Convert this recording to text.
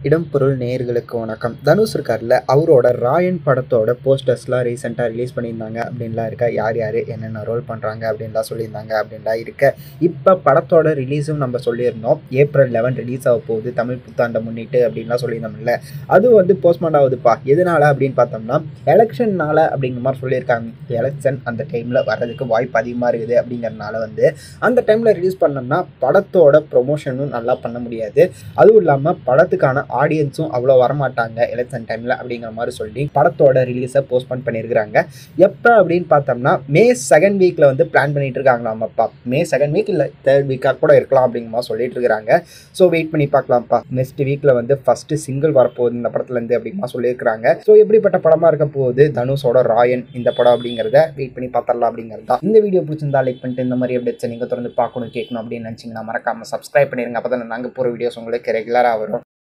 இடம் பொருள் நேயர்களுக்கு வணக்கம் தனுஷ் இருக்கார்ல அவரோட ராயன் படத்தோட போஸ்டர்ஸ்லாம் ரீசெண்டாக ரிலீஸ் பண்ணியிருந்தாங்க அப்படின்லாம் இருக்க யார் யார் என்னென்ன ரோல் பண்ணுறாங்க அப்படின்லாம் சொல்லியிருந்தாங்க அப்படின்லாம் இருக்க இப்போ படத்தோட ரிலீஸும் நம்ம சொல்லியிருந்தோம் ஏப்ரல் லெவன் ரிலீஸ் ஆக போகுது தமிழ் புத்தாண்டை முன்னிட்டு அப்படின்லாம் சொல்லியிருந்தோம்ல அது வந்து போஸ்ட்மார்ட் ஆகுதுப்பா எதனால அப்படின்னு பார்த்தோம்னா எலெக்ஷன்னால அப்படிங்கிற மாதிரி சொல்லியிருக்காங்க எலெக்ஷன் அந்த டைமில் வர்றதுக்கு வாய்ப்பு அதிகமாக இருக்குது அப்படிங்கிறனால வந்து அந்த டைமில் ரிலீஸ் பண்ணோம்னா படத்தோட ப்ரொமோஷனும் நல்லா பண்ண முடியாது அதுவும் இல்லாமல் படத்துக்கான ஆடியன்ஸும் அவ்வளோ வரமாட்டாங்க எலெக்ஷன் டைமில் அப்படிங்கிற மாதிரி சொல்லி படத்தோட ரிலீஸை போஸ்ட்போன் பண்ணியிருக்கிறாங்க எப்போ அப்படின்னு பார்த்தோம்னா மே செகண்ட் வீக்கில் வந்து பிளான் பண்ணிட்டு இருக்காங்களாமாப்பா மே செகண்ட் வீக் இல்லை தேர்ட் வீக்காக கூட இருக்கலாம் அப்படிங்கிற மாதிரி சொல்லிட்டு இருக்கிறாங்க ஸோ வெயிட் பண்ணி பார்க்கலாம்ப்பா நெக்ஸ்ட் வீக்கில் வந்து ஃபஸ்ட்டு சிங்கிள் வரப்போகுது இந்த படத்துலேருந்து அப்படிமா சொல்லியிருக்கிறாங்க ஸோ எப்படிப்பட்ட படமாக இருக்க போகுது தனுஷோட ராயன் இந்த படம் அப்படிங்கிறத வெயிட் பண்ணி பார்த்துடலாம் அப்படிங்கிறது தான் இந்த வீடியோ பிடிச்சிருந்தா லைக் பண்ணிட்டு இந்த மாதிரி அப்டேட்ஸ் நீங்கள் தொடர்ந்து பார்க்கணும் கேட்கணும் அப்படின்னு நினச்சிங்கன்னா மறக்காமல் சப்ஸ்கிரைப் பண்ணிடுங்க அப்போ தான் நாங்கள் போகிற வீடியோஸ் உங்களுக்கு ரெகுலராக வரும்